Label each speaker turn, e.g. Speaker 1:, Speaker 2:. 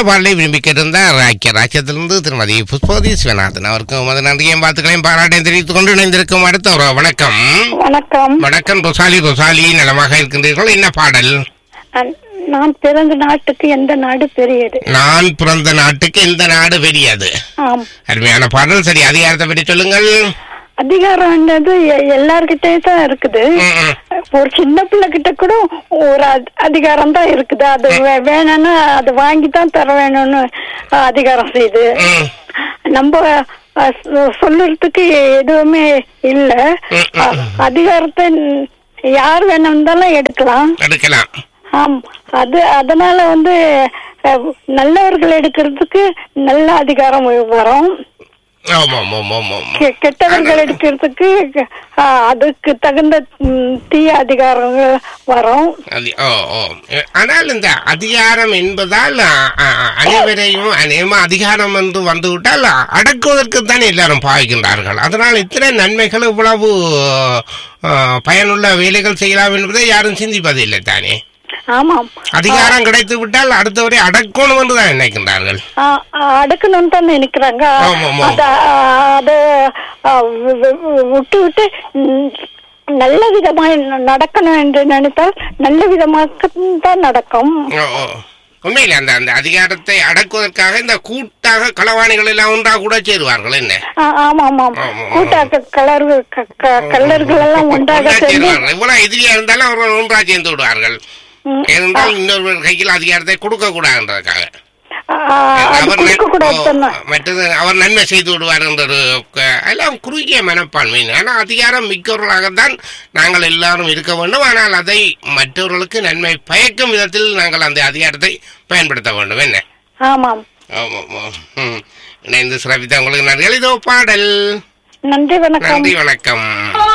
Speaker 1: பாடலை விரும்பி கேட்டிருந்தார் ஐக்கிய ராஜ்யத்திலிருந்து திருமதி புஷ்பவதி சிவநாதன் அவருக்கும் அது நன்றியும் பார்த்துக்களையும் பாராட்டையும் தெரிவித்துக் கொண்டு இணைந்திருக்கும் அடுத்த ஒரு வணக்கம்
Speaker 2: வணக்கம்
Speaker 1: வணக்கம் ரொசாலி ரொசாலி நலமாக இருக்கின்றீர்கள் என்ன பாடல்
Speaker 2: அன்- நான் பிறந்த நாட்டுக்கு எந்த நாடு பெரியது
Speaker 1: நான் பிறந்த நாட்டுக்கு இந்த நாடு பெரியது
Speaker 2: ஆம்
Speaker 1: அருமையான பாடல் சரி அதிகாரத்தை பற்றி சொல்லுங்கள்
Speaker 2: அதிகாரம்ன்றது எ- எல்லார்கிட்டயும் தான் இருக்குது
Speaker 1: ம், ம்.
Speaker 2: ஒரு சின்ன பிள்ளை கிட்ட கூட ஒரு அத்- அதிகாரம் தான் இருக்குது அது வே- வேணும்னா அது வாங்கி தான் தர வேணும்னு அஹ், அதிகாரம் செய்யுது
Speaker 1: ம்.
Speaker 2: நம்ம அஹ், சொ- சொல்லுறதுக்கு எதுவுமே இல்ல
Speaker 1: ம், ம்,
Speaker 2: அ- அதிகாரத்தை ந- யார் வேணும்னாலும் எடுக்கலாம்
Speaker 1: எடுக்கலாம்
Speaker 2: ஆம் அது அதனால வந்து அஹ், நல்லவர்கள் எடுக்கிறதுக்கு நல்ல அதிகாரம் வரும்
Speaker 1: ஆமாம் ஆமாம் ஆமாம்
Speaker 2: கெ- கெட்டவர்கள் எடுக்கிறதுக்கு அஹ், அதுக்கு தகுந்த ம், தீய அதிகாரம் வரும்
Speaker 1: அது- ஓ ஓ எ- ஆனால் இந்த அதிகாரம் என்பதால் அ, அ, அனைவரையும் அநேகமா அதிகாரம் என்று வந்துவிட்டால் அடக்குவதற்கு தான் எல்லாரும் பாய்கின்றார்கள் அதனால் இத்தனை நன்மைகள் இவ்வளவு அ, பயனுள்ள வேலைகள் செய்யலாம் என்பதை யாரும் சிந்திப்பதில்லை தானே
Speaker 2: ஆமாம்
Speaker 1: அதிகாரம் கிடைத்து விட்டால் அடுத்தவரை அடக்கணும் என்று தான் நினைக்கின்றார்கள்
Speaker 2: அஹ், அஹ், அடுக்கணும்னு தான் நினைக்கிறாங்க
Speaker 1: ஆமா, ஆமா.
Speaker 2: அத அத அஹ், வி- வி- விட்டு விட்டு ம், நல்ல விதமாய் நடக்கணும் என்று நினைத்தால் நல்ல விதமாக தான் நடக்கும்
Speaker 1: ஓ, ஓ. உண்மையில அந்த அந்த அதிகாரத்தை அடக்குவதற்காக இந்த கூட்டாக களவாணிகள் எல்லாம் ஒன்றாக கூட சேருவார்கள் என்ன
Speaker 2: ஆ- ஆமா ஆமாம்
Speaker 1: ஆமா.
Speaker 2: கூட்டாக்க கலர்கள் க- க- கல்லர்கள் எல்லாம் ஒன்றாக
Speaker 1: ஒன்றாக
Speaker 2: சேர்ந்து
Speaker 1: சேருவார்கள் இவ்வளவு எதிரியா இருந்தாலும் அவர்கள் ஒன்றாக சேர்ந்து விடுவார்கள்
Speaker 2: ம்,
Speaker 1: ஏனென்றால் இன்னொருவர் கையில் அதிகாரத்தை கொடுக்க கூடாதுன்றதுக்காக
Speaker 2: ஆ, அது
Speaker 1: அவர்
Speaker 2: கொடுக்க கூடாது
Speaker 1: நன்-
Speaker 2: சொன்னா
Speaker 1: ஓ, மற்றது அவர் நன்மை செய்து விடுவார் என்ற ஒரு க- எல்லாம் குறுகிய மனப்பான்மை ஆனால் அதிகாரம் மிக்கவர்களாகத்தான் நாங்கள் எல்லாரும் இருக்க வேண்டும் ஆனால் அதை மற்றவர்களுக்கு நன்மை பயக்கும் விதத்தில் நாங்கள் அந்த அதிகாரத்தை பயன்படுத்த வேண்டும் என்ன
Speaker 2: ஆமாம்
Speaker 1: ஆமாம் ஆமாம். ம். இணைந்து சிறப்பித்த உங்களுக்கு நன்றிகள் இதோ பாடல்
Speaker 2: நன்றி வணக்கம்
Speaker 1: நன்றி வணக்கம்